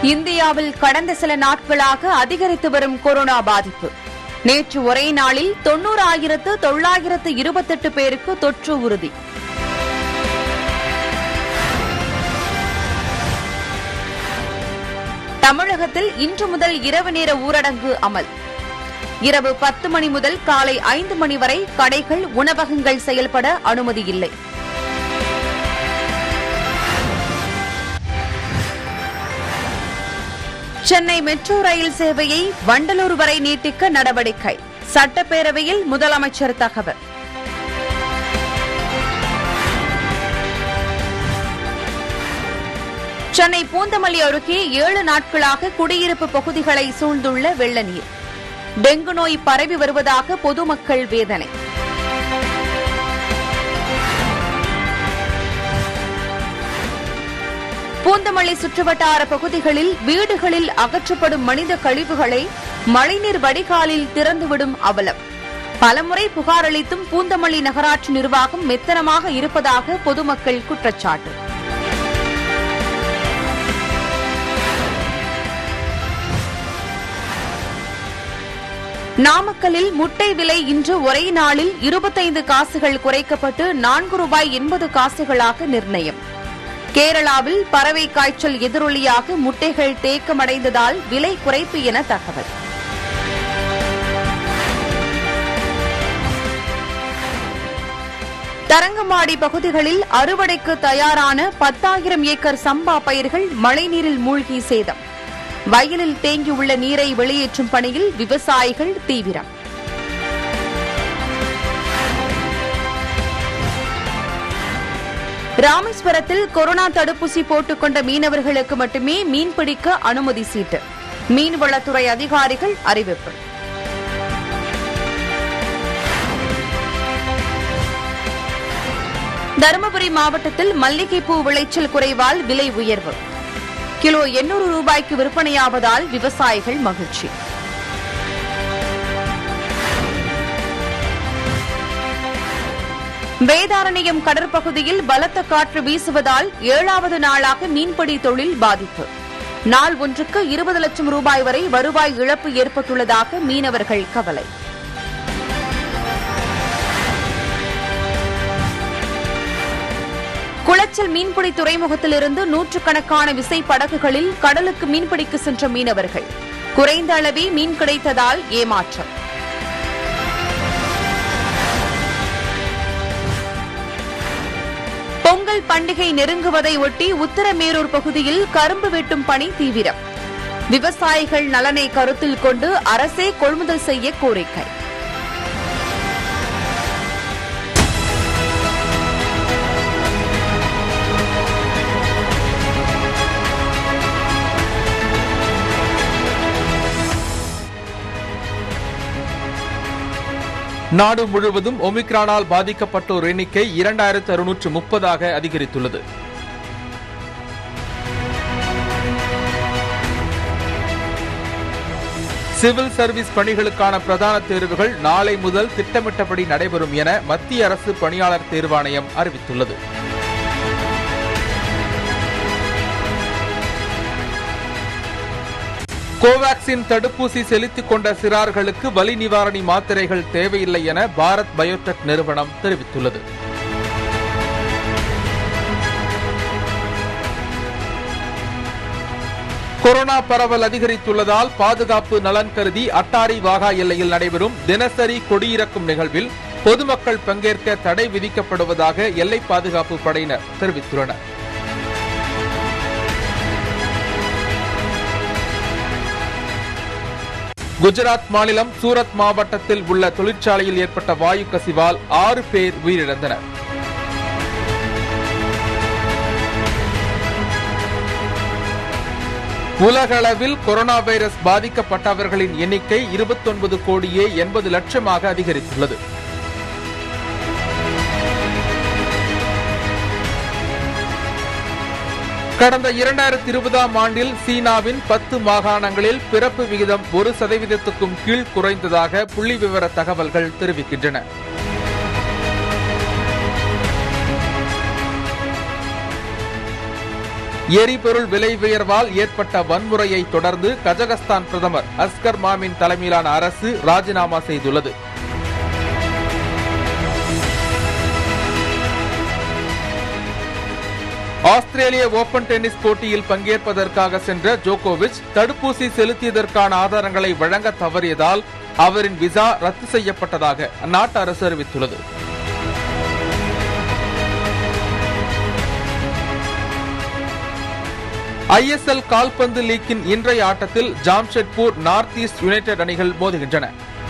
இந்தியாவில் கடந்த சில நாட்களாக அதிகரித்து வரும் கொரோனா பாதிப்பு நேற்று ஒரே நாளில் தொன்னூறாயிரத்து தொள்ளாயிரத்து இருபத்தெட்டு பேருக்கு தொற்று உறுதி தமிழகத்தில் இன்று முதல் இரவு நேர ஊரடங்கு அமல் இரவு பத்து மணி முதல் காலை ஐந்து மணி வரை கடைகள் உணவகங்கள் செயல்பட அனுமதி இல்லை சென்னை மெட்ரோ ரயில் சேவையை வண்டலூர் வரை நீட்டிக்க நடவடிக்கை சட்டப்பேரவையில் முதலமைச்சர் தகவல் சென்னை பூந்தமல்லி அருகே ஏழு நாட்களாக குடியிருப்பு பகுதிகளை சூழ்ந்துள்ள வெள்ள நீர் டெங்கு நோய் பரவி வருவதாக பொதுமக்கள் வேதனை பூந்தமல்லி சுற்றுவட்டார பகுதிகளில் வீடுகளில் அகற்றப்படும் மனித கழிவுகளை மழைநீர் வடிகாலில் திறந்துவிடும் அவலம் பலமுறை புகார் அளித்தும் பூந்தமல்லி நகராட்சி நிர்வாகம் மெத்தனமாக இருப்பதாக பொதுமக்கள் குற்றச்சாட்டு நாமக்கல்லில் முட்டை விலை இன்று ஒரே நாளில் இருபத்தைந்து காசுகள் குறைக்கப்பட்டு நான்கு ரூபாய் எண்பது காசுகளாக நிர்ணயம் கேரளாவில் பறவை காய்ச்சல் எதிரொலியாக முட்டைகள் தேக்கமடைந்ததால் விலை குறைப்பு என தகவல் தரங்கம்பாடி பகுதிகளில் அறுவடைக்கு தயாரான பத்தாயிரம் ஏக்கர் சம்பா பயிர்கள் மழைநீரில் மூழ்கி சேதம் வயலில் தேங்கியுள்ள நீரை வெளியேற்றும் பணியில் விவசாயிகள் தீவிரம் ராமேஸ்வரத்தில் கொரோனா தடுப்பூசி போட்டுக் கொண்ட மீனவர்களுக்கு மட்டுமே மீன்பிடிக்க அனுமதி சீட்டு மீன்வளத்துறை அதிகாரிகள் அறிவிப்பு தருமபுரி மாவட்டத்தில் மல்லிகைப்பூ விளைச்சல் குறைவால் விலை உயர்வு கிலோ எண்ணூறு ரூபாய்க்கு விற்பனையாவதால் விவசாயிகள் மகிழ்ச்சி வேதாரண்யம் கடற்பகுதியில் பலத்த காற்று வீசுவதால் ஏழாவது நாளாக மீன்பிடி தொழில் பாதிப்பு நாள் ஒன்றுக்கு இருபது லட்சம் ரூபாய் வரை வருவாய் இழப்பு ஏற்பட்டுள்ளதாக மீனவர்கள் கவலை குளச்சல் மீன்பிடி துறைமுகத்திலிருந்து நூற்றுக்கணக்கான விசை படகுகளில் கடலுக்கு மீன்பிடிக்க சென்ற மீனவர்கள் குறைந்த அளவே மீன் கிடைத்ததால் ஏமாற்றம் பொங்கல் பண்டிகை நெருங்குவதை ஒட்டி உத்தரமேரூர் பகுதியில் கரும்பு வெட்டும் பணி தீவிரம் விவசாயிகள் நலனை கருத்தில் கொண்டு அரசே கொள்முதல் செய்ய கோரிக்கை நாடு முழுவதும் ஒமிக்ரானால் பாதிக்கப்பட்டோர் எண்ணிக்கை இரண்டாயிரத்து அறுநூற்று முப்பதாக அதிகரித்துள்ளது சிவில் சர்வீஸ் பணிகளுக்கான பிரதான தேர்வுகள் நாளை முதல் திட்டமிட்டபடி நடைபெறும் என மத்திய அரசு பணியாளர் தேர்வாணையம் அறிவித்துள்ளது கோவாக்சின் தடுப்பூசி செலுத்திக் கொண்ட சிறார்களுக்கு வலி நிவாரணி மாத்திரைகள் தேவையில்லை என பாரத் பயோடெக் நிறுவனம் தெரிவித்துள்ளது கொரோனா பரவல் அதிகரித்துள்ளதால் பாதுகாப்பு நலன் கருதி அட்டாரி வாகா எல்லையில் நடைபெறும் தினசரி கொடியிறக்கும் நிகழ்வில் பொதுமக்கள் பங்கேற்க தடை விதிக்கப்படுவதாக எல்லை பாதுகாப்பு படையினர் தெரிவித்துள்ளனர் குஜராத் மாநிலம் சூரத் மாவட்டத்தில் உள்ள தொழிற்சாலையில் ஏற்பட்ட வாயு கசிவால் ஆறு பேர் உயிரிழந்தனர் உலகளவில் கொரோனா வைரஸ் பாதிக்கப்பட்டவர்களின் எண்ணிக்கை இருபத்தொன்பது கோடியே எண்பது லட்சமாக அதிகரித்துள்ளது கடந்த இரண்டாயிரத்தி இருபதாம் ஆண்டில் சீனாவின் பத்து மாகாணங்களில் பிறப்பு விகிதம் ஒரு சதவீதத்துக்கும் கீழ் குறைந்ததாக புள்ளி விவர தகவல்கள் தெரிவிக்கின்றன எரிபொருள் விலை உயர்வால் ஏற்பட்ட வன்முறையை தொடர்ந்து கஜகஸ்தான் பிரதமர் அஸ்கர் மாமின் தலைமையிலான அரசு ராஜினாமா செய்துள்ளது ஆஸ்திரேலிய ஓபன் டென்னிஸ் போட்டியில் பங்கேற்பதற்காக சென்ற ஜோகோவிச் தடுப்பூசி செலுத்தியதற்கான ஆதாரங்களை வழங்க தவறியதால் அவரின் விசா ரத்து செய்யப்பட்டதாக அந்நாட்டு அரசு அறிவித்துள்ளது ஐஎஸ்எல் கால்பந்து லீக்கின் இன்றைய ஆட்டத்தில் ஜாம்ஷெட்பூர் நார்த் ஈஸ்ட் யுனைடெட் அணிகள் மோதுகின்றன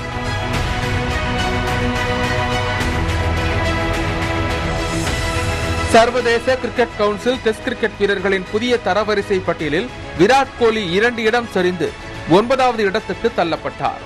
சர்வதேச கிரிக்கெட் கவுன்சில் டெஸ்ட் கிரிக்கெட் வீரர்களின் புதிய தரவரிசை பட்டியலில் விராட் கோலி இரண்டு இடம் சரிந்து ஒன்பதாவது இடத்துக்கு தள்ளப்பட்டார்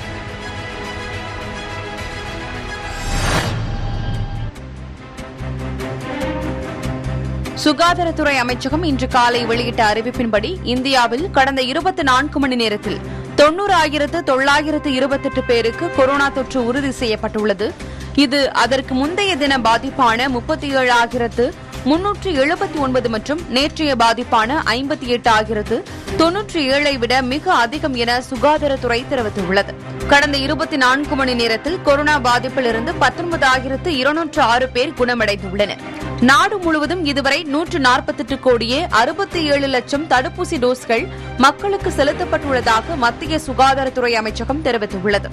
சுகாதாரத்துறை அமைச்சகம் இன்று காலை வெளியிட்ட அறிவிப்பின்படி இந்தியாவில் கடந்த இருபத்தி நான்கு மணி நேரத்தில் தொன்னூறு ஆயிரத்து தொள்ளாயிரத்து இருபத்தெட்டு பேருக்கு கொரோனா தொற்று உறுதி செய்யப்பட்டுள்ளது இது அதற்கு முந்தைய தின பாதிப்பான முப்பத்தி ஏழாயிரத்து முன்னூற்று எழுபத்தி ஒன்பது மற்றும் நேற்றைய பாதிப்பான ஐம்பத்தி எட்டு ஆயிரத்து தொன்னூற்றி ஏழை விட மிக அதிகம் என சுகாதாரத்துறை தெரிவித்துள்ளது கடந்த இருபத்தி நான்கு மணி நேரத்தில் கொரோனா பாதிப்பிலிருந்து பத்தொன்பதாயிரத்து இருநூற்று ஆறு பேர் குணமடைந்துள்ளனர் நாடு முழுவதும் இதுவரை நூற்று நாற்பத்தெட்டு கோடியே அறுபத்தி ஏழு லட்சம் தடுப்பூசி டோஸ்கள் மக்களுக்கு செலுத்தப்பட்டுள்ளதாக மத்திய சுகாதாரத்துறை அமைச்சகம் தெரிவித்துள்ளது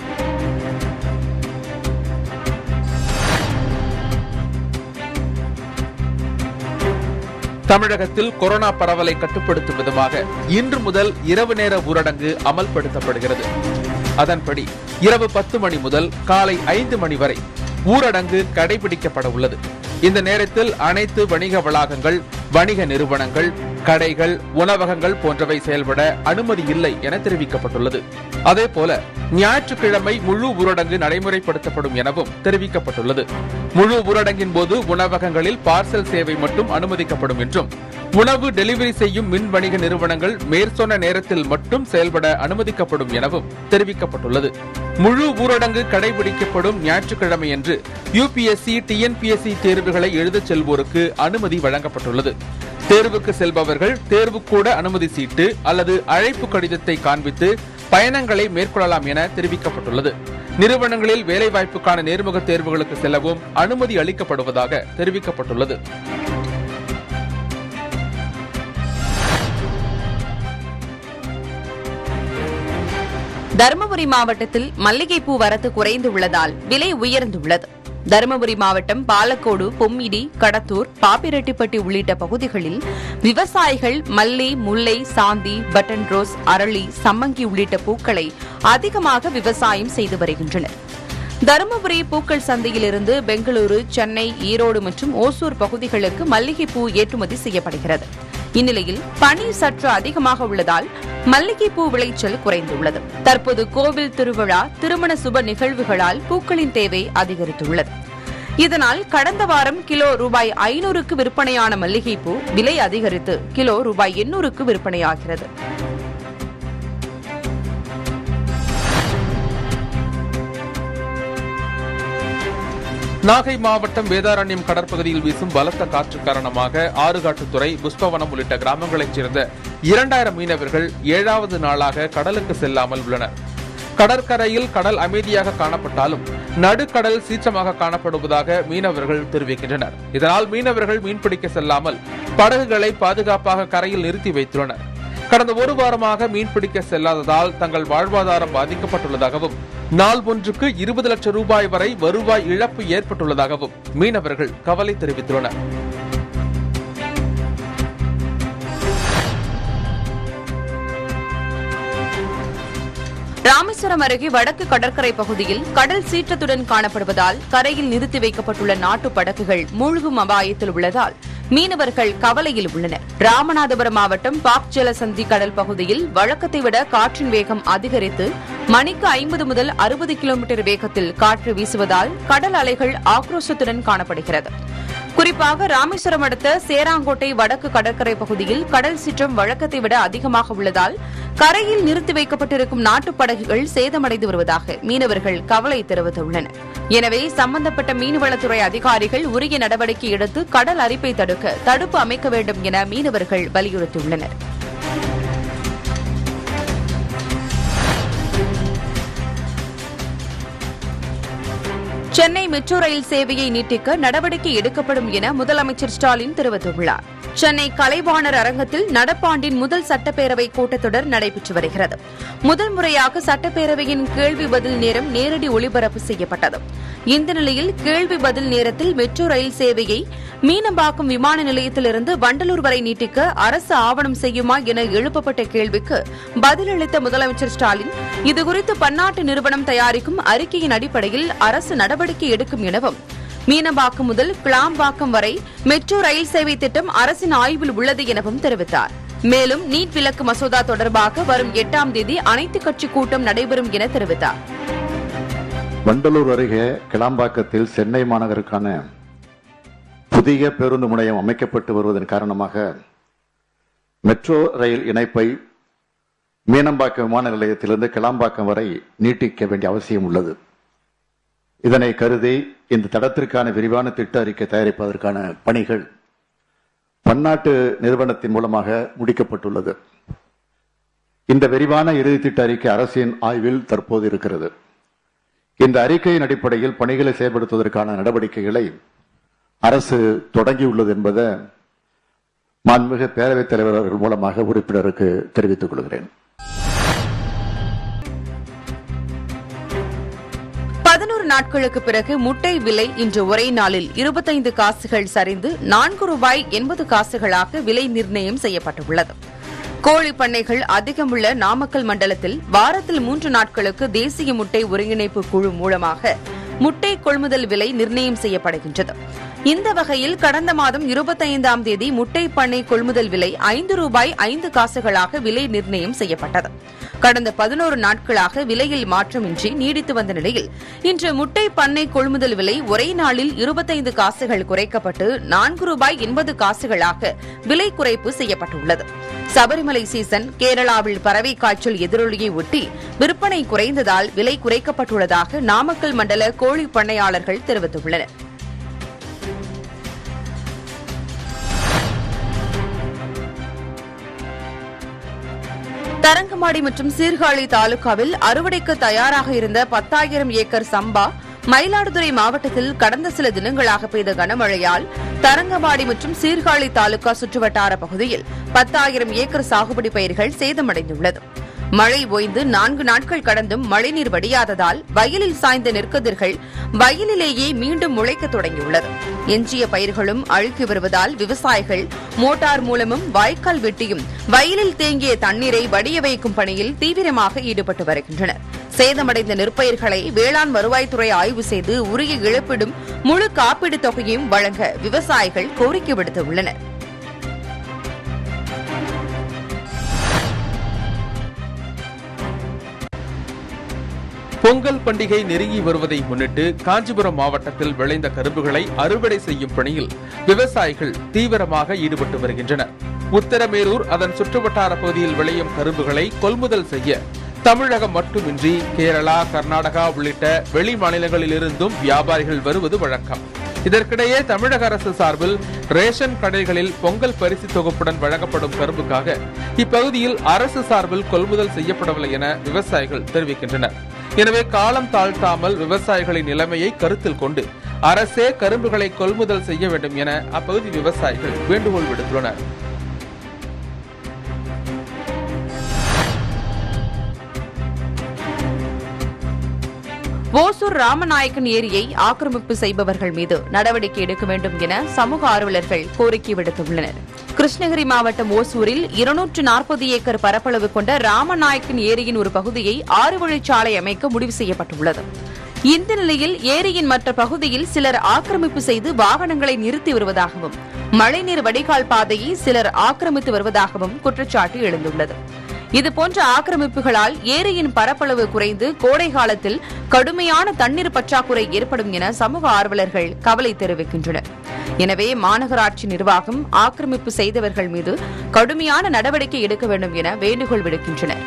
தமிழகத்தில் கொரோனா பரவலை கட்டுப்படுத்தும் விதமாக இன்று முதல் இரவு நேர ஊரடங்கு அமல்படுத்தப்படுகிறது அதன்படி இரவு பத்து மணி முதல் காலை ஐந்து மணி வரை ஊரடங்கு கடைபிடிக்கப்பட உள்ளது இந்த நேரத்தில் அனைத்து வணிக வளாகங்கள் வணிக நிறுவனங்கள் கடைகள் உணவகங்கள் போன்றவை செயல்பட அனுமதி இல்லை என தெரிவிக்கப்பட்டுள்ளது அதேபோல ஞாயிற்றுக்கிழமை முழு ஊரடங்கு நடைமுறைப்படுத்தப்படும் எனவும் தெரிவிக்கப்பட்டுள்ளது முழு ஊரடங்கின் போது உணவகங்களில் பார்சல் சேவை மட்டும் அனுமதிக்கப்படும் என்றும் உணவு டெலிவரி செய்யும் மின் வணிக நிறுவனங்கள் மேற்சொன்ன நேரத்தில் மட்டும் செயல்பட அனுமதிக்கப்படும் எனவும் தெரிவிக்கப்பட்டுள்ளது முழு ஊரடங்கு கடைபிடிக்கப்படும் ஞாயிற்றுக்கிழமையன்று யுபிஎஸ்சி டிஎன்பிஎஸ்சி தேர்வுகளை எழுதச் செல்வோருக்கு அனுமதி வழங்கப்பட்டுள்ளது தேர்வுக்கு செல்பவர்கள் தேர்வுக்கூட அனுமதி சீட்டு அல்லது அழைப்பு கடிதத்தை காண்பித்து பயணங்களை மேற்கொள்ளலாம் என தெரிவிக்கப்பட்டுள்ளது நிறுவனங்களில் வேலைவாய்ப்புக்கான நேர்முக தேர்வுகளுக்கு செல்லவும் அனுமதி அளிக்கப்படுவதாக தெரிவிக்கப்பட்டுள்ளது தருமபுரி மாவட்டத்தில் மல்லிகைப்பூ வரத்து குறைந்துள்ளதால் விலை உயர்ந்துள்ளது தருமபுரி மாவட்டம் பாலக்கோடு பொம்மிடி கடத்தூர் பாப்பிரெட்டிப்பட்டி உள்ளிட்ட பகுதிகளில் விவசாயிகள் மல்லி முல்லை சாந்தி பட்டன் ரோஸ் அரளி சம்மங்கி உள்ளிட்ட பூக்களை அதிகமாக விவசாயம் செய்து வருகின்றனர் தருமபுரி பூக்கள் சந்தையிலிருந்து பெங்களூரு சென்னை ஈரோடு மற்றும் ஓசூர் பகுதிகளுக்கு மல்லிகைப்பூ ஏற்றுமதி செய்யப்படுகிறது இந்நிலையில் பனி சற்று அதிகமாக உள்ளதால் மல்லிகைப்பூ விளைச்சல் குறைந்துள்ளது தற்போது கோவில் திருவிழா திருமண சுப நிகழ்வுகளால் பூக்களின் தேவை அதிகரித்துள்ளது இதனால் கடந்த வாரம் கிலோ ரூபாய் ஐநூறுக்கு விற்பனையான மல்லிகைப்பூ விலை அதிகரித்து கிலோ ரூபாய் எண்ணூறுக்கு விற்பனையாகிறது நாகை மாவட்டம் வேதாரண்யம் கடற்பகுதியில் வீசும் பலத்த காற்று காரணமாக ஆறுகாட்டுத்துறை புஷ்பவனம் உள்ளிட்ட கிராமங்களைச் சேர்ந்த இரண்டாயிரம் மீனவர்கள் ஏழாவது நாளாக கடலுக்கு செல்லாமல் உள்ளனர் கடற்கரையில் கடல் அமைதியாக காணப்பட்டாலும் நடுக்கடல் சீற்றமாக காணப்படுவதாக மீனவர்கள் தெரிவிக்கின்றனர் இதனால் மீனவர்கள் மீன்பிடிக்க செல்லாமல் படகுகளை பாதுகாப்பாக கரையில் நிறுத்தி வைத்துள்ளனர் கடந்த ஒரு வாரமாக மீன்பிடிக்க செல்லாததால் தங்கள் வாழ்வாதாரம் பாதிக்கப்பட்டுள்ளதாகவும் நாள் ஒன்றுக்கு இருபது லட்சம் ரூபாய் வரை வருவாய் இழப்பு ஏற்பட்டுள்ளதாகவும் மீனவர்கள் கவலை தெரிவித்துள்ளனர் ராமேஸ்வரம் அருகே வடக்கு கடற்கரை பகுதியில் கடல் சீற்றத்துடன் காணப்படுவதால் கரையில் நிறுத்தி வைக்கப்பட்டுள்ள நாட்டு படகுகள் மூழ்கும் அபாயத்தில் உள்ளதால் மீனவர்கள் கவலையில் உள்ளனர் ராமநாதபுரம் மாவட்டம் பாக் ஜலசந்தி கடல் பகுதியில் வழக்கத்தை விட காற்றின் வேகம் அதிகரித்து மணிக்கு ஐம்பது முதல் அறுபது கிலோமீட்டர் வேகத்தில் காற்று வீசுவதால் கடல் அலைகள் ஆக்ரோஷத்துடன் காணப்படுகிறது குறிப்பாக ராமேஸ்வரம் அடுத்த சேராங்கோட்டை வடக்கு கடற்கரை பகுதியில் கடல் சீற்றம் வழக்கத்தை விட அதிகமாக உள்ளதால் கரையில் நிறுத்தி வைக்கப்பட்டிருக்கும் நாட்டுப் படகுகள் சேதமடைந்து வருவதாக மீனவர்கள் கவலை தெரிவித்துள்ளனர் எனவே சம்பந்தப்பட்ட மீன்வளத்துறை அதிகாரிகள் உரிய நடவடிக்கை எடுத்து கடல் அரிப்பை தடுக்க தடுப்பு அமைக்க வேண்டும் என மீனவர்கள் வலியுறுத்தியுள்ளனர் சென்னை மெட்ரோ ரயில் சேவையை நீட்டிக்க நடவடிக்கை எடுக்கப்படும் என முதலமைச்சர் ஸ்டாலின் தெரிவித்துள்ளார் சென்னை கலைவாணர் அரங்கத்தில் நடப்பாண்டின் முதல் சட்டப்பேரவை கூட்டத்தொடர் நடைபெற்று வருகிறது முதல் முறையாக சட்டப்பேரவையின் கேள்வி பதில் நேரம் நேரடி ஒளிபரப்பு செய்யப்பட்டது இந்த நிலையில் கேள்வி பதில் நேரத்தில் மெட்ரோ ரயில் சேவையை மீனம்பாக்கம் விமான நிலையத்திலிருந்து வண்டலூர் வரை நீட்டிக்க அரசு ஆவணம் செய்யுமா என எழுப்பப்பட்ட கேள்விக்கு பதிலளித்த முதலமைச்சர் ஸ்டாலின் இதுகுறித்து பன்னாட்டு நிறுவனம் தயாரிக்கும் அறிக்கையின் அடிப்படையில் அரசு நடவடிக்கை எடுக்கும் எனவும் மீனம்பாக்கம் முதல் கிளாம்பாக்கம் வரை மெட்ரோ ரயில் சேவை திட்டம் அரசின் ஆய்வில் உள்ளது எனவும் தெரிவித்தார் மேலும் நீட் விலக்கு மசோதா தொடர்பாக வரும் எட்டாம் தேதி அனைத்துக் கட்சி கூட்டம் நடைபெறும் என தெரிவித்தார் வண்டலூர் அருகே கிளாம்பாக்கத்தில் சென்னை மாநகருக்கான புதிய பேருந்து முனையம் அமைக்கப்பட்டு வருவதன் காரணமாக மெட்ரோ ரயில் இணைப்பை மீனம்பாக்கம் விமான நிலையத்திலிருந்து கிளாம்பாக்கம் வரை நீட்டிக்க வேண்டிய அவசியம் உள்ளது இதனை கருதி இந்த தடத்திற்கான விரிவான திட்ட அறிக்கை தயாரிப்பதற்கான பணிகள் பன்னாட்டு நிறுவனத்தின் மூலமாக முடிக்கப்பட்டுள்ளது இந்த விரிவான இறுதி திட்ட அறிக்கை அரசின் ஆய்வில் தற்போது இருக்கிறது இந்த அறிக்கையின் அடிப்படையில் பணிகளை செயல்படுத்துவதற்கான நடவடிக்கைகளை அரசு தொடங்கியுள்ளது என்பதை மாண்புமிகு பேரவைத் தலைவர் அவர்கள் மூலமாக உறுப்பினருக்கு தெரிவித்துக் கொள்கிறேன் பதினோரு நாட்களுக்கு பிறகு முட்டை விலை இன்று ஒரே நாளில் இருபத்தைந்து காசுகள் சரிந்து நான்கு ரூபாய் எண்பது காசுகளாக விலை நிர்ணயம் செய்யப்பட்டுள்ளது கோழி பண்ணைகள் அதிகம் உள்ள நாமக்கல் மண்டலத்தில் வாரத்தில் மூன்று நாட்களுக்கு தேசிய முட்டை ஒருங்கிணைப்பு குழு மூலமாக முட்டை கொள்முதல் விலை நிர்ணயம் செய்யப்படுகின்றது இந்த வகையில் கடந்த மாதம் இருபத்தைந்தாம் தேதி முட்டை பண்ணை கொள்முதல் விலை ஐந்து ரூபாய் ஐந்து காசுகளாக விலை நிர்ணயம் செய்யப்பட்டது கடந்த பதினோரு நாட்களாக விலையில் மாற்றமின்றி நீடித்து வந்த நிலையில் இன்று முட்டை பண்ணை கொள்முதல் விலை ஒரே நாளில் இருபத்தைந்து காசுகள் குறைக்கப்பட்டு நான்கு ரூபாய் எண்பது காசுகளாக விலை குறைப்பு செய்யப்பட்டுள்ளது சபரிமலை சீசன் கேரளாவில் பறவை காய்ச்சல் எதிரொலியை ஒட்டி விற்பனை குறைந்ததால் விலை குறைக்கப்பட்டுள்ளதாக நாமக்கல் மண்டல கோழி பண்ணையாளர்கள் தெரிவித்துள்ளனர் தரங்கம்பாடி மற்றும் சீர்காழி தாலுகாவில் அறுவடைக்கு தயாராக இருந்த பத்தாயிரம் ஏக்கர் சம்பா மயிலாடுதுறை மாவட்டத்தில் கடந்த சில தினங்களாக பெய்த கனமழையால் தரங்கம்பாடி மற்றும் சீர்காழி தாலுகா சுற்றுவட்டார பகுதியில் பத்தாயிரம் ஏக்கர் சாகுபடி பயிர்கள் சேதமடைந்துள்ளது மழை ஓய்ந்து நான்கு நாட்கள் கடந்தும் மழைநீர் வடியாததால் வயலில் சாய்ந்த நெற்கதிர்கள் வயலிலேயே மீண்டும் முளைக்க தொடங்கியுள்ளது எஞ்சிய பயிர்களும் அழுகி வருவதால் விவசாயிகள் மோட்டார் மூலமும் வாய்க்கால் வெட்டியும் வயலில் தேங்கிய தண்ணீரை வடிய வைக்கும் பணியில் தீவிரமாக ஈடுபட்டு வருகின்றனர் சேதமடைந்த நெற்பயிர்களை வேளாண் வருவாய்த்துறை ஆய்வு செய்து உரிய இழப்பீடும் முழு காப்பீடு தொகையும் வழங்க விவசாயிகள் கோரிக்கை விடுத்துள்ளனர் பொங்கல் பண்டிகை நெருங்கி வருவதை முன்னிட்டு காஞ்சிபுரம் மாவட்டத்தில் விளைந்த கரும்புகளை அறுவடை செய்யும் பணியில் விவசாயிகள் தீவிரமாக ஈடுபட்டு வருகின்றனர் உத்தரமேரூர் அதன் சுற்றுவட்டார பகுதியில் விளையும் கரும்புகளை கொள்முதல் செய்ய தமிழகம் மட்டுமின்றி கேரளா கர்நாடகா உள்ளிட்ட வெளி மாநிலங்களிலிருந்தும் வியாபாரிகள் வருவது வழக்கம் இதற்கிடையே தமிழக அரசு சார்பில் ரேஷன் கடைகளில் பொங்கல் பரிசு தொகுப்புடன் வழங்கப்படும் கரும்புக்காக இப்பகுதியில் அரசு சார்பில் கொள்முதல் செய்யப்படவில்லை என விவசாயிகள் தெரிவிக்கின்றனர் எனவே காலம் தாழ்த்தாமல் விவசாயிகளின் நிலைமையை கருத்தில் கொண்டு அரசே கரும்புகளை கொள்முதல் செய்ய வேண்டும் என அப்பகுதி விவசாயிகள் வேண்டுகோள் விடுத்துள்ளனர் ஓசூர் ராமநாயக்கன் ஏரியை ஆக்கிரமிப்பு செய்பவர்கள் மீது நடவடிக்கை எடுக்க வேண்டும் என சமூக ஆர்வலர்கள் கோரிக்கை விடுத்துள்ளனர் கிருஷ்ணகிரி மாவட்டம் ஓசூரில் இருநூற்று நாற்பது ஏக்கர் பரப்பளவு கொண்ட ராமநாயக்கன் ஏரியின் ஒரு பகுதியை ஆறு வழிச்சாலை அமைக்க முடிவு செய்யப்பட்டுள்ளது இந்த நிலையில் ஏரியின் மற்ற பகுதியில் சிலர் ஆக்கிரமிப்பு செய்து வாகனங்களை நிறுத்தி வருவதாகவும் மழைநீர் வடிகால் பாதையை சிலர் ஆக்கிரமித்து வருவதாகவும் குற்றச்சாட்டு எழுந்துள்ளது இதுபோன்ற ஆக்கிரமிப்புகளால் ஏரியின் பரப்பளவு குறைந்து கோடை காலத்தில் கடுமையான தண்ணீர் பற்றாக்குறை ஏற்படும் என சமூக ஆர்வலர்கள் கவலை தெரிவிக்கின்றனர் எனவே மாநகராட்சி நிர்வாகம் ஆக்கிரமிப்பு செய்தவர்கள் மீது கடுமையான நடவடிக்கை எடுக்க வேண்டும் என வேண்டுகோள் விடுக்கின்றனர்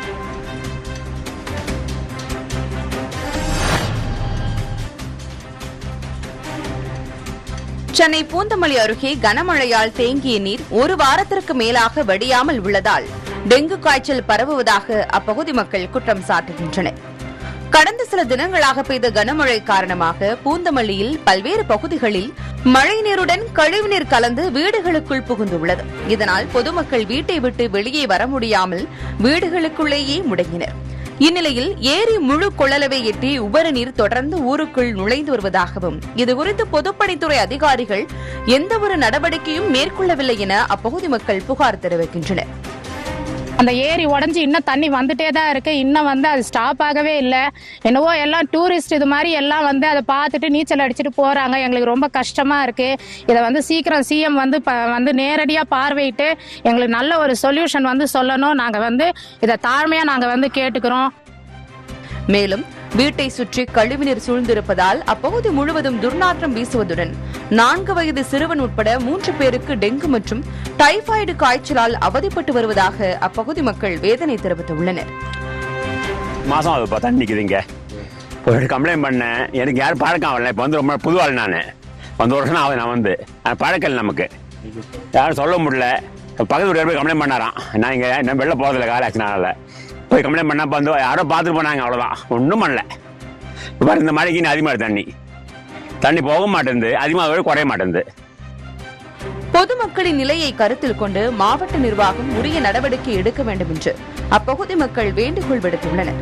சென்னை பூந்தமல்லி அருகே கனமழையால் தேங்கிய நீர் ஒரு வாரத்திற்கு மேலாக வடியாமல் உள்ளதால் டெங்கு காய்ச்சல் பரவுவதாக அப்பகுதி மக்கள் குற்றம் சாட்டுகின்றனர் கடந்த சில தினங்களாக பெய்த கனமழை காரணமாக பூந்தமல்லியில் பல்வேறு பகுதிகளில் மழைநீருடன் கழிவுநீர் கலந்து வீடுகளுக்குள் புகுந்துள்ளது இதனால் பொதுமக்கள் வீட்டை விட்டு வெளியே வர முடியாமல் வீடுகளுக்குள்ளேயே முடங்கினர் இந்நிலையில் ஏரி முழு கொள்ளளவை எட்டி உபரி நீர் தொடர்ந்து ஊருக்குள் நுழைந்து வருவதாகவும் இதுகுறித்து பொதுப்பணித்துறை அதிகாரிகள் எந்தவொரு நடவடிக்கையும் மேற்கொள்ளவில்லை என அப்பகுதி மக்கள் புகார் தெரிவிக்கின்றனர் அந்த ஏரி உடஞ்சி இன்னும் தண்ணி வந்துட்டே தான் இருக்கு இன்னும் வந்து அது ஸ்டாப் ஆகவே இல்லை என்னவோ எல்லாம் டூரிஸ்ட் இது மாதிரி எல்லாம் வந்து அதை பார்த்துட்டு நீச்சல் அடிச்சுட்டு போறாங்க எங்களுக்கு ரொம்ப கஷ்டமா இருக்கு இதை வந்து சீக்கிரம் சிஎம் வந்து ப- வந்து நேரடியாக பார்வையிட்டு எங்களுக்கு நல்ல ஒரு சொல்யூஷன் வந்து சொல்லணும் நாங்கள் வந்து இதை தாழ்மையாக நாங்கள் வந்து கேட்டுக்கிறோம் மேலும் வீட்டை சுற்றி கழிவுநீர் சூழ்ந்திருப்பதால் அப்பகுதி முழுவதும் துர்நாற்றம் வீசுவதுடன் நான்கு வயது சிறுவன் உட்பட மூன்று பேருக்கு டெங்கு மற்றும் டைபாய்டு காய்ச்சலால் அவதிப்பட்டு வருவதாக அப்பகுதி மக்கள் வேதனை தெரிவித்துள்ளனர் மாதம் ஆகுதுப்பா தண்ணி நிற்குதுங்க போய் கம்ப்ளைண்ட் பண்ணேன் எனக்கு யாரும் பழக்கம் ஆகல இப்போ வந்து ரொம்ப புது ஆள் நான் வந்து வருஷம் ஆகுது நான் வந்து ஆனால் பழக்கம் இல்லை நமக்கு யாரும் சொல்ல முடியல இப்ப பக்கத்து வீட்டுல போய் கம்ப்ளைண்ட் பண்ணாராம் நான் இங்கே நான் வெளில போகிறதில்ல கால் ஆக்சினால போய் கம்ப்ளைண்ட் பண்ணா இப்போ வந்து யாரோ பார்த்துட்டு போனாங்க அவ்வளோதான் ஒன்றும் பண்ணல இப்போ இந்த மழைக்கு இன்னும் அதிகமாக இருக்கு தண்ணி தண்ணி போக மாட்டேங்குது அதிகமாக குறைய மாட்டேங்குது பொதுமக்களின் நிலையை கருத்தில் கொண்டு மாவட்ட நிர்வாகம் உரிய நடவடிக்கை எடுக்க வேண்டும் என்று அப்பகுதி மக்கள் வேண்டுகோள் விடுத்துள்ளனர்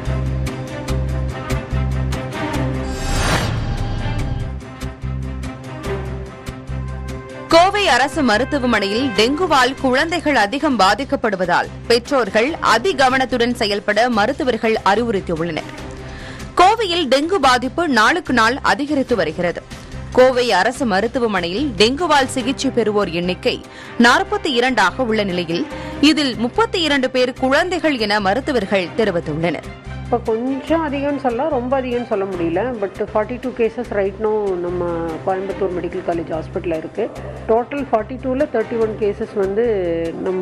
கோவை அரசு மருத்துவமனையில் டெங்குவால் குழந்தைகள் அதிகம் பாதிக்கப்படுவதால் பெற்றோர்கள் அதிகவனத்துடன் செயல்பட மருத்துவர்கள் அறிவுறுத்தியுள்ளனர் கோவையில் டெங்கு பாதிப்பு நாளுக்கு நாள் அதிகரித்து வருகிறது கோவை அரசு மருத்துவமனையில் டெங்குவால் சிகிச்சை பெறுவோர் எண்ணிக்கை நாற்பத்தி இரண்டாக உள்ள நிலையில் இதில் முப்பத்தி இரண்டு பேர் குழந்தைகள் என மருத்துவர்கள் தெரிவித்துள்ளனர் இப்போ கொஞ்சம் அதிகம்னு சொல்லலாம் ரொம்ப அதிகம்னு சொல்ல முடியல பட் ஃபார்ட்டி டூ கேசஸ் ரைட்னும் நம்ம கோயம்புத்தூர் மெடிக்கல் காலேஜ் ஹாஸ்பிட்டலில் இருக்குது டோட்டல் ஃபார்ட்டி டூவில் தேர்ட்டி ஒன் கேசஸ் வந்து நம்ம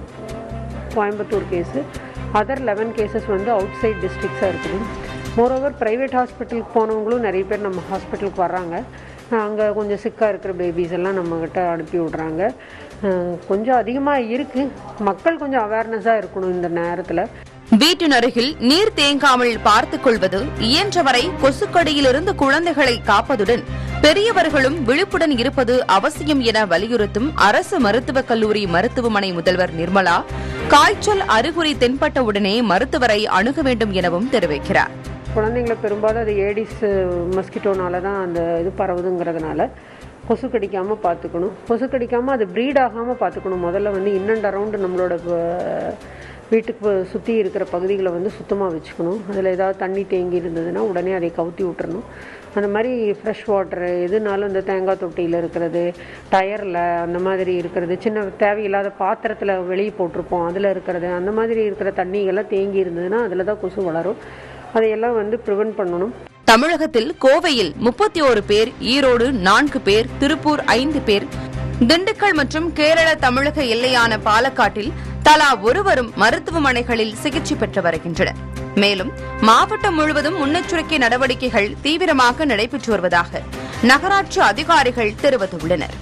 Coimbatore case other eleven cases வந்து அவுட் சைட் டிஸ்ட்ரிக்ஸாக இருக்குது மோரோவர் ப்ரைவேட் ஹாஸ்பிட்டலுக்கு போனவங்களும் நிறைய பேர் நம்ம ஹாஸ்பிட்டலுக்கு வர்றாங்க அங்கே கொஞ்சம் சிக்காக இருக்கிற பேபிஸ் எல்லாம் நம்மக்கிட்ட அனுப்பி விட்றாங்க அஹ் கொஞ்சம் அதிகமாக இருக்குது மக்கள் கொஞ்சம் அவேர்னஸாக இருக்கணும் இந்த நேரத்தில் வீட்டின் அருகில் நீர் தேங்காமல் பார்த்துக் கொள்வது இயன்றவரை கொசுக்கடியிலிருந்து குழந்தைகளை காப்பதுடன் பெரியவர்களும் விழிப்புடன் இருப்பது அவசியம் என வலியுறுத்தும் அரசு மருத்துவக் கல்லூரி மருத்துவமனை முதல்வர் நிர்மலா காய்ச்சல் அறிகுறி தென்பட்டவுடனே மருத்துவரை அணுக வேண்டும் எனவும் தெரிவிக்கிறார் குழந்தைங்களை பெரும்பாலும் அது ஏடிஸ் மஸ்கிட்டோனால தான் அந்த இது பரவுதுங்கிறதுனால கொசு கடிக்காமல் பார்த்துக்கணும் கொசு கடிக்காமல் அது ப்ரீட் ஆகாமல் பார்த்துக்கணும் முதல்ல வந்து இன் அண்ட் அரவுண்டு நம்மளோட அஹ், வீட்டுக்கு சுற்றி இருக்கிற பகுதிகளை வந்து சுத்தமாக வச்சுக்கணும் அதில் ஏதாவது தண்ணி தேங்கி இருந்ததுன்னா உடனே அதை கவுத்தி விட்டுறணும் அந்த மாதிரி ஃப்ரெஷ் வாட்டர் எதுனாலும் இந்த தேங்காய் தொட்டியில் இருக்கிறது டயரில் அந்த மாதிரி இருக்கிறது சின்ன தேவையில்லாத பாத்திரத்தில் வெளியே போட்டிருப்போம் அதில் இருக்கிறது அந்த மாதிரி இருக்கிற தண்ணிகள்லாம் தேங்கி இருந்ததுன்னா அதில் தான் கொசு வளரும் அதையெல்லாம் வந்து ப்ரிவென்ட் பண்ணணும் தமிழகத்தில் கோவையில் முப்பத்தி ஓரு பேர் ஈரோடு நான்கு பேர் திருப்பூர் ஐந்து பேர் திண்டுக்கல் மற்றும் கேரள தமிழக எல்லையான பாலக்காட்டில் தலா ஒருவரும் மருத்துவமனைகளில் சிகிச்சை பெற்று வருகின்றனர் மேலும் மாவட்டம் முழுவதும் முன்னெச்சரிக்கை நடவடிக்கைகள் தீவிரமாக நடைபெற்று வருவதாக நகராட்சி அதிகாரிகள் தெரிவித்துள்ளனர்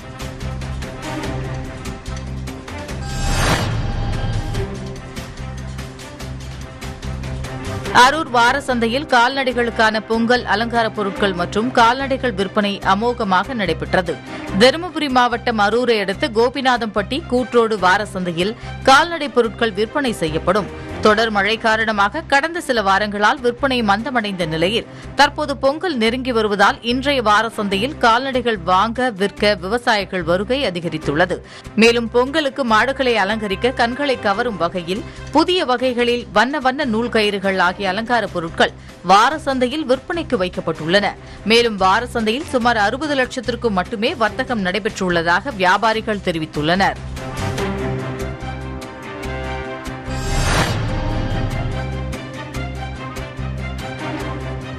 அரூர் வார சந்தையில் கால்நடைகளுக்கான பொங்கல் அலங்கார பொருட்கள் மற்றும் கால்நடைகள் விற்பனை அமோகமாக நடைபெற்றது தருமபுரி மாவட்டம் அரூரை அடுத்த கோபிநாதம்பட்டி கூட்ரோடு வார சந்தையில் கால்நடை பொருட்கள் விற்பனை செய்யப்படும் தொடர் மழை காரணமாக கடந்த சில வாரங்களால் விற்பனை மந்தமடைந்த நிலையில் தற்போது பொங்கல் நெருங்கி வருவதால் இன்றைய வார சந்தையில் கால்நடைகள் வாங்க விற்க விவசாயிகள் வருகை அதிகரித்துள்ளது மேலும் பொங்கலுக்கு மாடுகளை அலங்கரிக்க கண்களை கவரும் வகையில் புதிய வகைகளில் வண்ண வண்ண நூல் கயிறுகள் ஆகிய அலங்கார பொருட்கள் வார சந்தையில் விற்பனைக்கு வைக்கப்பட்டுள்ளன மேலும் வார சந்தையில் சுமார் அறுபது லட்சத்திற்கும் மட்டுமே வர்த்தகம் நடைபெற்றுள்ளதாக வியாபாரிகள் தெரிவித்துள்ளனர்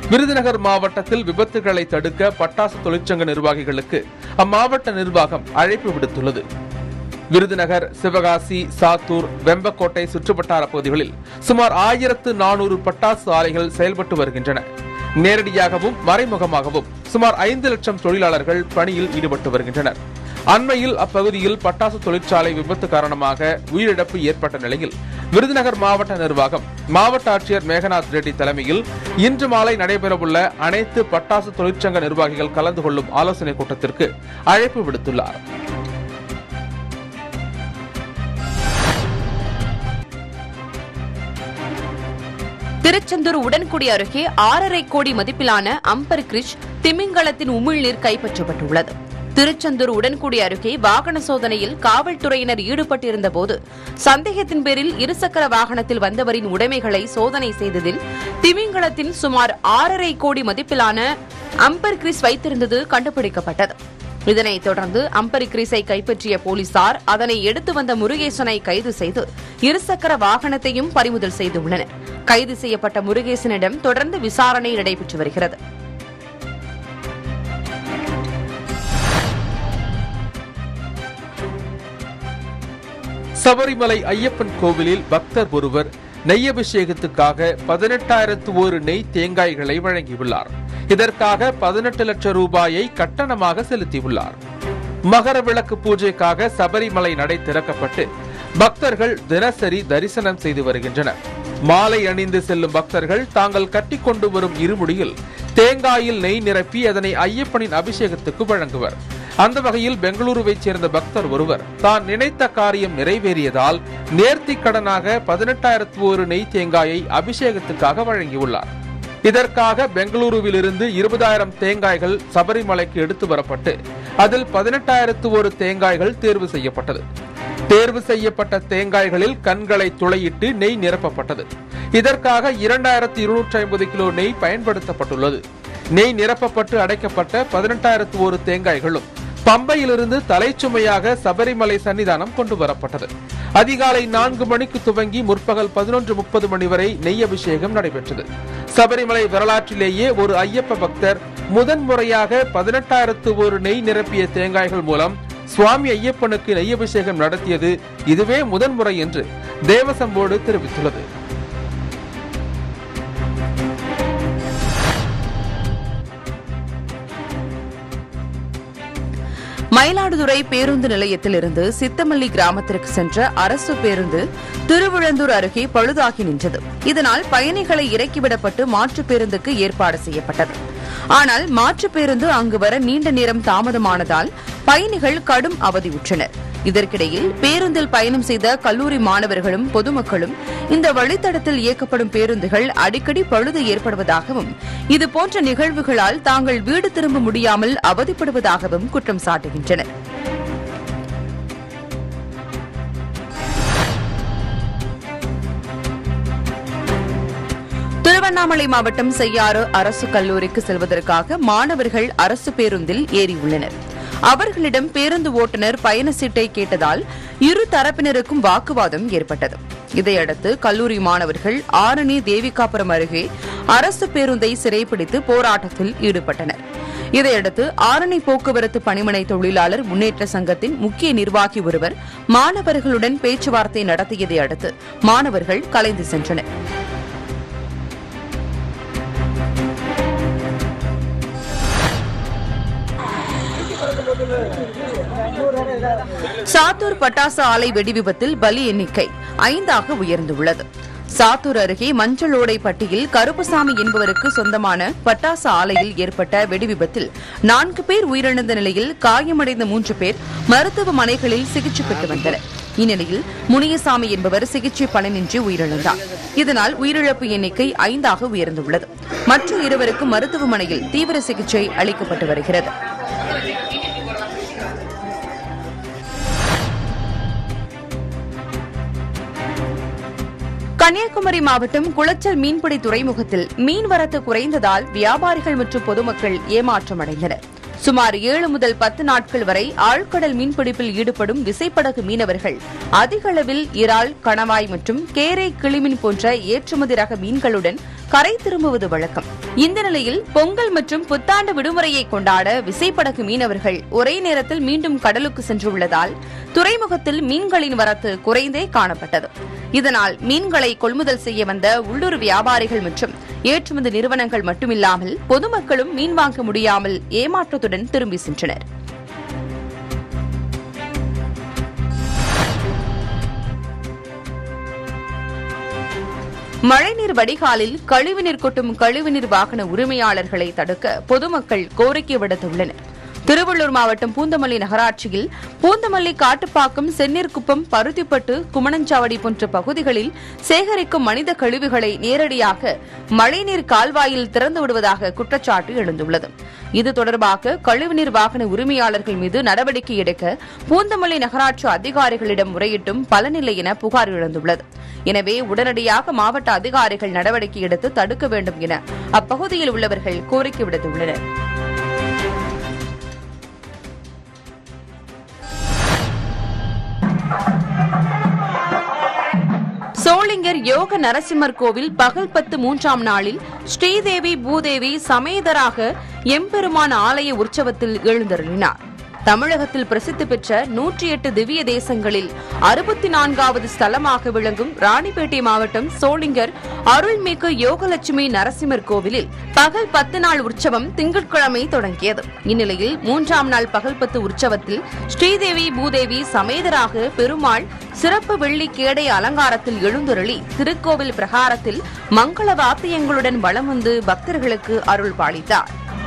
விருதுநகர் மாவட்டத்தில் விபத்துகளை தடுக்க பட்டாசு தொழிற்சங்க நிர்வாகிகளுக்கு அம்மாவட்ட நிர்வாகம் அழைப்பு விடுத்துள்ளது விருதுநகர் சிவகாசி சாத்தூர் வெம்பக்கோட்டை சுற்றுவட்டார பகுதிகளில் சுமார் ஆயிரத்து நானூறு பட்டாசு ஆலைகள் செயல்பட்டு வருகின்றன நேரடியாகவும் மறைமுகமாகவும் சுமார் ஐந்து லட்சம் தொழிலாளர்கள் பணியில் ஈடுபட்டு வருகின்றனர் அண்மையில் அப்பகுதியில் பட்டாசு தொழிற்சாலை விபத்து காரணமாக உயிரிழப்பு ஏற்பட்ட நிலையில் விருதுநகர் மாவட்ட நிர்வாகம் மாவட்ட ஆட்சியர் மேகநாத் ரெட்டி தலைமையில் இன்று மாலை நடைபெறவுள்ள அனைத்து பட்டாசு தொழிற்சங்க நிர்வாகிகள் கலந்து கொள்ளும் ஆலோசனைக் கூட்டத்திற்கு அழைப்பு விடுத்துள்ளார் திருச்செந்தூர் உடன்குடி அருகே ஆறரை கோடி மதிப்பிலான அம்பர் கிரிஷ் திமிங்கலத்தின் உமிழ்நீர் கைப்பற்றப்பட்டுள்ளது திருச்செந்தூர் உடன்குடி அருகே வாகன சோதனையில் காவல்துறையினர் ஈடுபட்டிருந்த போது சந்தேகத்தின் பேரில் இருசக்கர வாகனத்தில் வந்தவரின் உடைமைகளை சோதனை செய்ததில் திமிங்கலத்தின் சுமார் ஆறரை கோடி மதிப்பிலான அம்பர் கிரிஸ் வைத்திருந்தது கண்டுபிடிக்கப்பட்டது இதனைத் தொடர்ந்து அம்பரி கிரீஸை கைப்பற்றிய போலீசார் அதனை எடுத்து வந்த முருகேசனை கைது செய்து இருசக்கர வாகனத்தையும் பறிமுதல் செய்துள்ளனர் கைது செய்யப்பட்ட முருகேசனிடம் தொடர்ந்து விசாரணை நடைபெற்று வருகிறது சபரிமலை ஐயப்பன் கோவிலில் பக்தர் ஒருவர் நெய் அபிஷேகத்துக்காக பதினெட்டாயிரத்து ஒரு நெய் தேங்காய்களை வழங்கியுள்ளார் இதற்காக பதினெட்டு லட்சம் ரூபாயை கட்டணமாக செலுத்தியுள்ளார் மகர விளக்கு பூஜைக்காக சபரிமலை நடை திறக்கப்பட்டு பக்தர்கள் தினசரி தரிசனம் செய்து வருகின்றனர் மாலை அணிந்து செல்லும் பக்தர்கள் தாங்கள் கட்டிக்கொண்டு வரும் இருமுடியில் தேங்காயில் நெய் நிரப்பி அதனை ஐயப்பனின் அபிஷேகத்துக்கு வழங்குவர் அந்த வகையில் பெங்களூருவைச் சேர்ந்த பக்தர் ஒருவர் தான் நினைத்த காரியம் நிறைவேறியதால் நேர்த்திக் கடனாக பதினெட்டாயிரத்து ஒரு நெய் தேங்காயை அபிஷேகத்துக்காக வழங்கியுள்ளார் இதற்காக பெங்களூருவிலிருந்து இருபதாயிரம் தேங்காய்கள் சபரிமலைக்கு எடுத்து வரப்பட்டு அதில் பதினெட்டாயிரத்து ஒரு தேங்காய்கள் தேர்வு செய்யப்பட்டது தேர்வு செய்யப்பட்ட தேங்காய்களில் கண்களை துளையிட்டு நெய் நிரப்பப்பட்டது இதற்காக இரண்டாயிரத்தி இருநூற்றி ஐம்பது கிலோ நெய் பயன்படுத்தப்பட்டுள்ளது நெய் நிரப்பப்பட்டு அடைக்கப்பட்ட பதினெட்டாயிரத்து ஒரு தேங்காய்களும் பம்பையிலிருந்து தலைச்சுமையாக சபரிமலை சன்னிதானம் கொண்டு வரப்பட்டது அதிகாலை நான்கு மணிக்கு துவங்கி முற்பகல் பதினொன்று முப்பது மணி வரை நெய் அபிஷேகம் நடைபெற்றது சபரிமலை வரலாற்றிலேயே ஒரு ஐயப்ப பக்தர் முதன்முறையாக பதினெட்டாயிரத்து ஒரு நெய் நிரப்பிய தேங்காய்கள் மூலம் சுவாமி ஐயப்பனுக்கு நெய் அபிஷேகம் நடத்தியது இதுவே முதன்முறை என்று தேவசம்போடு தெரிவித்துள்ளது மயிலாடுதுறை பேருந்து நிலையத்திலிருந்து சித்தமல்லி கிராமத்திற்கு சென்ற அரசு பேருந்து திருவிழந்தூர் அருகே பழுதாகி நின்றது இதனால் பயணிகளை இறக்கிவிடப்பட்டு மாற்றுப் பேருந்துக்கு ஏற்பாடு செய்யப்பட்டது ஆனால் மாற்றுப் பேருந்து அங்கு வர நீண்ட நேரம் தாமதமானதால் பயணிகள் கடும் அவதியுற்றனர் இதற்கிடையில் பேருந்தில் பயணம் செய்த கல்லூரி மாணவர்களும் பொதுமக்களும் இந்த வழித்தடத்தில் இயக்கப்படும் பேருந்துகள் அடிக்கடி பழுது ஏற்படுவதாகவும் இதுபோன்ற நிகழ்வுகளால் தாங்கள் வீடு திரும்ப முடியாமல் அவதிப்படுவதாகவும் குற்றம் சாட்டுகின்றனர் திருவண்ணாமலை மாவட்டம் செய்யாறு அரசு கல்லூரிக்கு செல்வதற்காக மாணவர்கள் அரசு பேருந்தில் ஏறியுள்ளனர் அவர்களிடம் பேருந்து ஓட்டுநர் பயண சீட்டை கேட்டதால் இரு தரப்பினருக்கும் வாக்குவாதம் ஏற்பட்டது இதையடுத்து கல்லூரி மாணவர்கள் ஆரணி தேவிகாபுரம் அருகே அரசு பேருந்தை சிறைப்பிடித்து போராட்டத்தில் ஈடுபட்டனர் இதையடுத்து ஆரணி போக்குவரத்து பணிமனை தொழிலாளர் முன்னேற்ற சங்கத்தின் முக்கிய நிர்வாகி ஒருவர் மாணவர்களுடன் பேச்சுவார்த்தை நடத்தியதை அடுத்து மாணவர்கள் கலைந்து சென்றனர் சாத்தூர் பட்டாசு ஆலை வெடிவிபத்தில் பலி எண்ணிக்கை ஐந்தாக உயர்ந்துள்ளது சாத்தூர் அருகே மஞ்சள் ஓடை பட்டியில் கருப்புசாமி என்பவருக்கு சொந்தமான பட்டாசு ஆலையில் ஏற்பட்ட வெடிவிபத்தில் நான்கு பேர் உயிரிழந்த நிலையில் காயமடைந்த மூன்று பேர் மருத்துவமனைகளில் சிகிச்சை பெற்று வந்தனர் இந்நிலையில் முனியசாமி என்பவர் சிகிச்சை பலனின்றி உயிரிழந்தார் இதனால் உயிரிழப்பு எண்ணிக்கை ஐந்தாக உயர்ந்துள்ளது மற்ற இருவருக்கு மருத்துவமனையில் தீவிர சிகிச்சை அளிக்கப்பட்டு வருகிறது கன்னியாகுமரி மாவட்டம் குளச்சல் மீன்பிடி துறைமுகத்தில் மீன்வரத்து குறைந்ததால் வியாபாரிகள் மற்றும் பொதுமக்கள் ஏமாற்றமடைந்தனர் சுமார் ஏழு முதல் பத்து நாட்கள் வரை ஆழ்கடல் மீன்பிடிப்பில் ஈடுபடும் விசைப்படகு மீனவர்கள் அதிக அளவில் இறால் கணவாய் மற்றும் கேரை கிளிமீன் போன்ற ஏற்றுமதி ரக மீன்களுடன் கரை திரும்புவது வழக்கம் இந்த நிலையில் பொங்கல் மற்றும் புத்தாண்டு விடுமுறையை கொண்டாட விசைப்படகு மீனவர்கள் ஒரே நேரத்தில் மீண்டும் கடலுக்கு சென்றுள்ளதால் துறைமுகத்தில் மீன்களின் வரத்து குறைந்தே காணப்பட்டது இதனால் மீன்களை கொள்முதல் செய்ய வந்த உள்ளூர் வியாபாரிகள் மற்றும் ஏற்றுமதி நிறுவனங்கள் மட்டுமில்லாமல் பொதுமக்களும் மீன் வாங்க முடியாமல் ஏமாற்றத்துடன் திரும்பி சென்றனர் மழைநீர் வடிகாலில் கழிவுநீர் கொட்டும் கழிவுநீர் வாகன உரிமையாளர்களை தடுக்க பொதுமக்கள் கோரிக்கை விடுத்துள்ளனர் திருவள்ளூர் மாவட்டம் பூந்தமல்லி நகராட்சியில் பூந்தமல்லி காட்டுப்பாக்கம் செந்நீர்குப்பம் பருத்திப்பட்டு குமணஞ்சாவடி போன்ற பகுதிகளில் சேகரிக்கும் மனித கழிவுகளை நேரடியாக மழைநீர் கால்வாயில் திறந்து விடுவதாக குற்றச்சாட்டு எழுந்துள்ளது இது தொடர்பாக கழிவுநீர் வாகன உரிமையாளர்கள் மீது நடவடிக்கை எடுக்க பூந்தமல்லி நகராட்சி அதிகாரிகளிடம் முறையிட்டும் பலனில்லை என புகார் எழுந்துள்ளது எனவே உடனடியாக மாவட்ட அதிகாரிகள் நடவடிக்கை எடுத்து தடுக்க வேண்டும் என அப்பகுதியில் உள்ளவர்கள் கோரிக்கை விடுத்துள்ளனர் சோளிங்கர் யோக நரசிம்மர் கோவில் பகல் பத்து மூன்றாம் நாளில் ஸ்ரீதேவி பூதேவி சமேதராக எம்பெருமான் ஆலய உற்சவத்தில் எழுந்தருளினார் தமிழகத்தில் பிரசித்தி பெற்ற நூற்றி எட்டு திவ்ய தேசங்களில் அறுபத்தி நான்காவது ஸ்தலமாக விளங்கும் ராணிப்பேட்டை மாவட்டம் சோளிங்கர் அருள்மிகு யோகலட்சுமி நரசிம்மர் கோவிலில் பகல் பத்து நாள் உற்சவம் திங்கட்கிழமை தொடங்கியது இந்நிலையில் மூன்றாம் நாள் பகல் பத்து உற்சவத்தில் ஸ்ரீதேவி பூதேவி சமேதராக பெருமாள் சிறப்பு வெள்ளி கேடை அலங்காரத்தில் எழுந்தருளி திருக்கோவில் பிரகாரத்தில் மங்கள வாத்தியங்களுடன் வலம் வந்து பக்தர்களுக்கு அருள் பாலித்தார்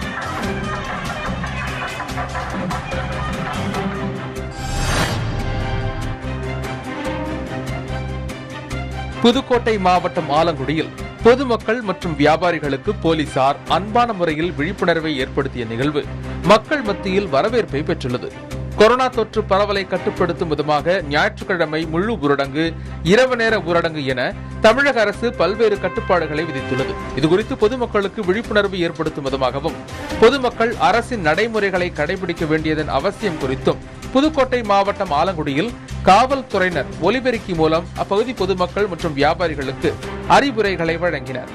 புதுக்கோட்டை மாவட்டம் ஆலங்குடியில் பொதுமக்கள் மற்றும் வியாபாரிகளுக்கு போலீசார் அன்பான முறையில் விழிப்புணர்வை ஏற்படுத்திய நிகழ்வு மக்கள் மத்தியில் வரவேற்பை பெற்றுள்ளது கொரோனா தொற்று பரவலை கட்டுப்படுத்தும் விதமாக ஞாயிற்றுக்கிழமை முழு ஊரடங்கு இரவு நேர ஊரடங்கு என தமிழக அரசு பல்வேறு கட்டுப்பாடுகளை விதித்துள்ளது இதுகுறித்து பொதுமக்களுக்கு விழிப்புணர்வு ஏற்படுத்தும் விதமாகவும் பொதுமக்கள் அரசின் நடைமுறைகளை கடைபிடிக்க வேண்டியதன் அவசியம் குறித்தும் புதுக்கோட்டை மாவட்டம் ஆலங்குடியில் காவல்துறையினர் ஒலிபெருக்கி மூலம் அப்பகுதி பொதுமக்கள் மற்றும் வியாபாரிகளுக்கு அறிவுரைகளை வழங்கினர்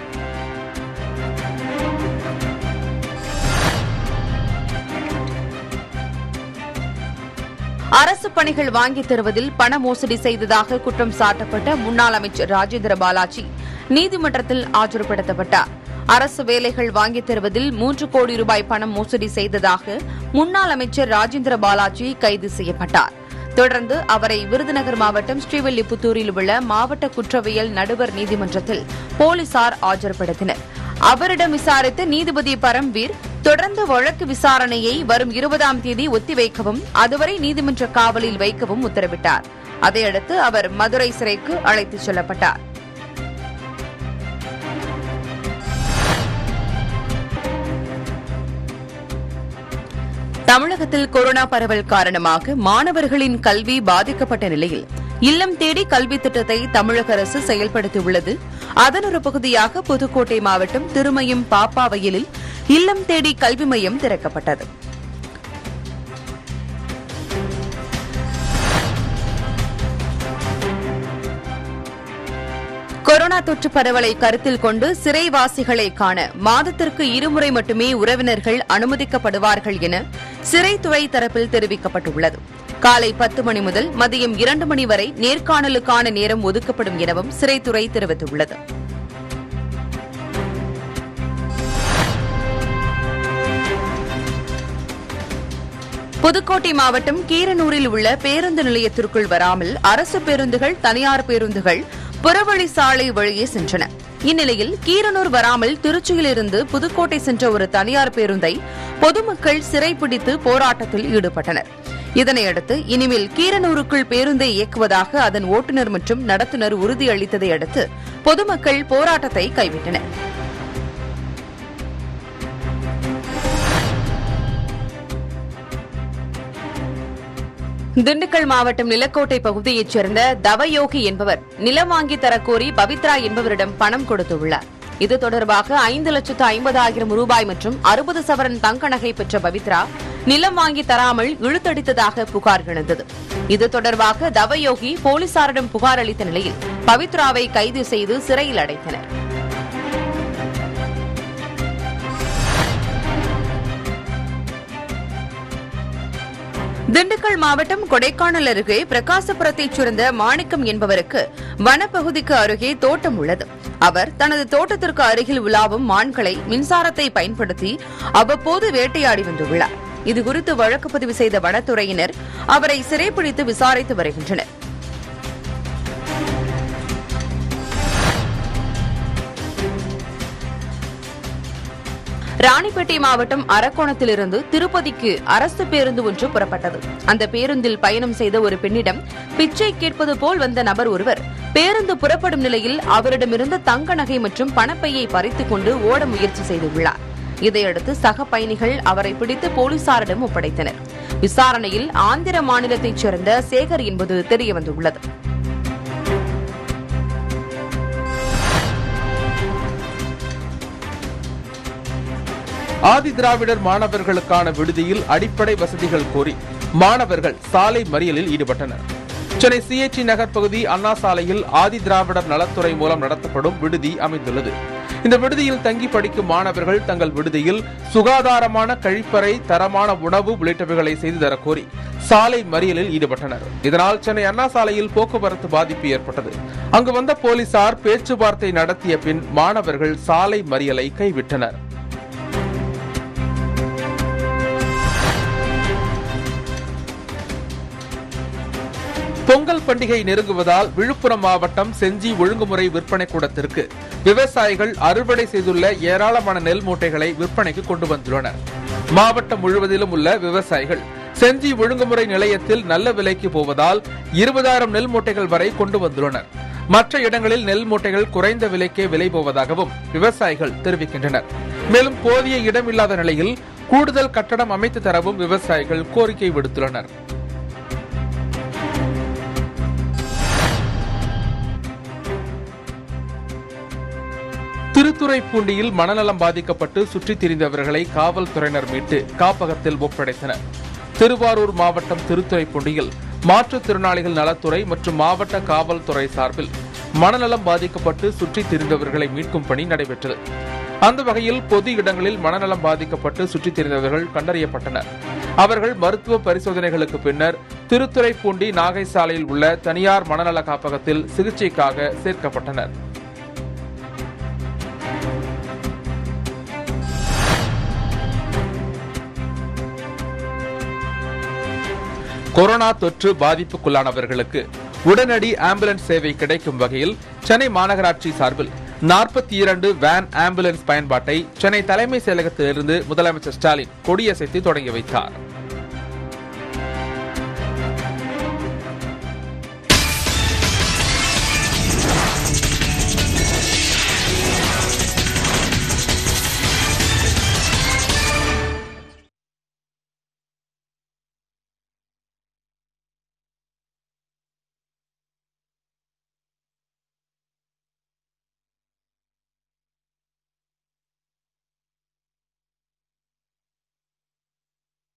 அரசு பணிகள் வாங்கித் தருவதில் பண மோசடி செய்ததாக குற்றம் சாட்டப்பட்ட முன்னாள் அமைச்சர் ராஜேந்திர பாலாஜி நீதிமன்றத்தில் ஆஜர்படுத்தப்பட்டார் அரசு வேலைகள் வாங்கித் தருவதில் மூன்று கோடி ரூபாய் பணம் மோசடி செய்ததாக முன்னாள் அமைச்சர் ராஜேந்திர பாலாஜி கைது செய்யப்பட்டார் தொடர்ந்து அவரை விருதுநகர் மாவட்டம் ஸ்ரீவில்லிபுத்தூரில் உள்ள மாவட்ட குற்றவியல் நடுவர் நீதிமன்றத்தில் போலீசார் ஆஜர்படுத்தினர் அவரிடம் விசாரித்த நீதிபதி பரம்வீர் தொடர்ந்து வழக்கு விசாரணையை வரும் இருபதாம் தேதி ஒத்திவைக்கவும் அதுவரை நீதிமன்ற காவலில் வைக்கவும் உத்தரவிட்டார் அதையடுத்து அவர் மதுரை சிறைக்கு அழைத்துச் செல்லப்பட்டார் தமிழகத்தில் கொரோனா பரவல் காரணமாக மாணவர்களின் கல்வி பாதிக்கப்பட்ட நிலையில் இல்லம் தேடி கல்வி திட்டத்தை தமிழக அரசு செயல்படுத்தியுள்ளது அதன் ஒரு பகுதியாக புதுக்கோட்டை மாவட்டம் திருமயம் பாப்பாவயலில் இல்லம் தேடி கல்வி மையம் திறக்கப்பட்டது கொரோனா தொற்று பரவலை கருத்தில் கொண்டு சிறைவாசிகளை காண மாதத்திற்கு இருமுறை மட்டுமே உறவினர்கள் அனுமதிக்கப்படுவார்கள் என சிறைத்துறை தரப்பில் தெரிவிக்கப்பட்டுள்ளது காலை பத்து மணி முதல் மதியம் இரண்டு மணி வரை நேர்காணலுக்கான நேரம் ஒதுக்கப்படும் எனவும் சிறைத்துறை தெரிவித்துள்ளது புதுக்கோட்டை மாவட்டம் கீரனூரில் உள்ள பேருந்து நிலையத்திற்குள் வராமல் அரசு பேருந்துகள் தனியார் பேருந்துகள் புறவழி சாலை வழியே சென்றன இந்நிலையில் கீரனூர் வராமல் திருச்சியிலிருந்து புதுக்கோட்டை சென்ற ஒரு தனியார் பேருந்தை பொதுமக்கள் சிறைப்பிடித்து போராட்டத்தில் ஈடுபட்டனர் இதனையடுத்து இனிமேல் கீரனூருக்குள் பேருந்தை இயக்குவதாக அதன் ஓட்டுநர் மற்றும் நடத்துனர் உறுதியளித்ததை அடுத்து பொதுமக்கள் போராட்டத்தை கைவிட்டனர் திண்டுக்கல் மாவட்டம் நிலக்கோட்டை பகுதியைச் சேர்ந்த தவயோகி என்பவர் நிலம் வாங்கி தரக்கோரி பவித்ரா என்பவரிடம் பணம் கொடுத்துள்ளார் இது தொடர்பாக ஐந்து லட்சத்து ஐம்பதாயிரம் ரூபாய் மற்றும் அறுபது சவரன் தங்க நகை பெற்ற பவித்ரா நிலம் வாங்கி தராமல் இழுத்தடித்ததாக புகார் எழுந்தது இது தொடர்பாக தவயோகி போலீசாரிடம் புகார் அளித்த நிலையில் பவித்ராவை கைது செய்து சிறையில் அடைத்தனர் திண்டுக்கல் மாவட்டம் கொடைக்கானல் அருகே பிரகாசபுரத்தைச் சேர்ந்த மாணிக்கம் என்பவருக்கு வனப்பகுதிக்கு அருகே தோட்டம் உள்ளது அவர் தனது தோட்டத்திற்கு அருகில் உலாவும் மான்களை மின்சாரத்தை பயன்படுத்தி அவ்வப்போது வேட்டையாடி வந்துள்ளார் இதுகுறித்து வழக்கு பதிவு செய்த வனத்துறையினர் அவரை சிறைப்பிடித்து விசாரித்து வருகின்றனர் ராணிப்பேட்டை மாவட்டம் அரக்கோணத்திலிருந்து திருப்பதிக்கு அரசு பேருந்து ஒன்று புறப்பட்டது அந்த பேருந்தில் பயணம் செய்த ஒரு பெண்ணிடம் பிச்சை கேட்பது போல் வந்த நபர் ஒருவர் பேருந்து புறப்படும் நிலையில் அவரிடமிருந்த தங்க நகை மற்றும் பணப்பையை பறித்துக் கொண்டு ஓட முயற்சி செய்துள்ளார் இதையடுத்து சக பயணிகள் அவரை பிடித்து போலீசாரிடம் ஒப்படைத்தனர் விசாரணையில் ஆந்திர மாநிலத்தைச் சேர்ந்த சேகர் என்பது தெரியவந்துள்ளது ஆதி திராவிடர் மாணவர்களுக்கான விடுதியில் அடிப்படை வசதிகள் கோரி மாணவர்கள் சாலை மறியலில் ஈடுபட்டனர் சென்னை சிஎச்சி நகர் பகுதி அண்ணா சாலையில் ஆதி திராவிடர் நலத்துறை மூலம் நடத்தப்படும் விடுதி அமைந்துள்ளது இந்த விடுதியில் தங்கி படிக்கும் மாணவர்கள் தங்கள் விடுதியில் சுகாதாரமான கழிப்பறை தரமான உணவு உள்ளிட்டவைகளை செய்து தர கோரி சாலை மறியலில் ஈடுபட்டனர் இதனால் சென்னை அண்ணா சாலையில் போக்குவரத்து பாதிப்பு ஏற்பட்டது அங்கு வந்த போலீசார் பேச்சுவார்த்தை நடத்திய பின் மாணவர்கள் சாலை மறியலை கைவிட்டனர் பொங்கல் பண்டிகை நெருங்குவதால் விழுப்புரம் மாவட்டம் செஞ்சி ஒழுங்குமுறை விற்பனை கூடத்திற்கு விவசாயிகள் அறுவடை செய்துள்ள ஏராளமான நெல் மூட்டைகளை விற்பனைக்கு கொண்டு வந்துள்ளனர் மாவட்டம் முழுவதிலும் உள்ள விவசாயிகள் செஞ்சி ஒழுங்குமுறை நிலையத்தில் நல்ல விலைக்கு போவதால் இருபதாயிரம் நெல் மூட்டைகள் வரை கொண்டு வந்துள்ளனர் மற்ற இடங்களில் நெல் மூட்டைகள் குறைந்த விலைக்கே விலை போவதாகவும் விவசாயிகள் தெரிவிக்கின்றனர் மேலும் போதிய இடம் இல்லாத நிலையில் கூடுதல் கட்டடம் அமைத்து தரவும் விவசாயிகள் கோரிக்கை விடுத்துள்ளனர் திருத்துறைப்பூண்டியில் மனநலம் பாதிக்கப்பட்டு சுற்றித் திரிந்தவர்களை காவல்துறையினர் மீட்டு காப்பகத்தில் ஒப்படைத்தனர் திருவாரூர் மாவட்டம் திருத்துறைப்பூண்டியில் மாற்றுத்திறனாளிகள் நலத்துறை மற்றும் மாவட்ட காவல்துறை சார்பில் மனநலம் பாதிக்கப்பட்டு சுற்றித் திரிந்தவர்களை மீட்கும் பணி நடைபெற்றது அந்த வகையில் பொது இடங்களில் மனநலம் பாதிக்கப்பட்டு சுற்றித் திரிந்தவர்கள் கண்டறியப்பட்டனர் அவர்கள் மருத்துவ பரிசோதனைகளுக்கு பின்னர் திருத்துறைப்பூண்டி நாகை சாலையில் உள்ள தனியார் மனநல காப்பகத்தில் சிகிச்சைக்காக சேர்க்கப்பட்டனர் கொரோனா தொற்று பாதிப்புக்குள்ளானவர்களுக்கு உடனடி ஆம்புலன்ஸ் சேவை கிடைக்கும் வகையில் சென்னை மாநகராட்சி சார்பில் நாற்பத்தி இரண்டு வேன் ஆம்புலன்ஸ் பயன்பாட்டை சென்னை தலைமை செயலகத்திலிருந்து முதலமைச்சர் ஸ்டாலின் கொடியசைத்து தொடங்கி வைத்தார்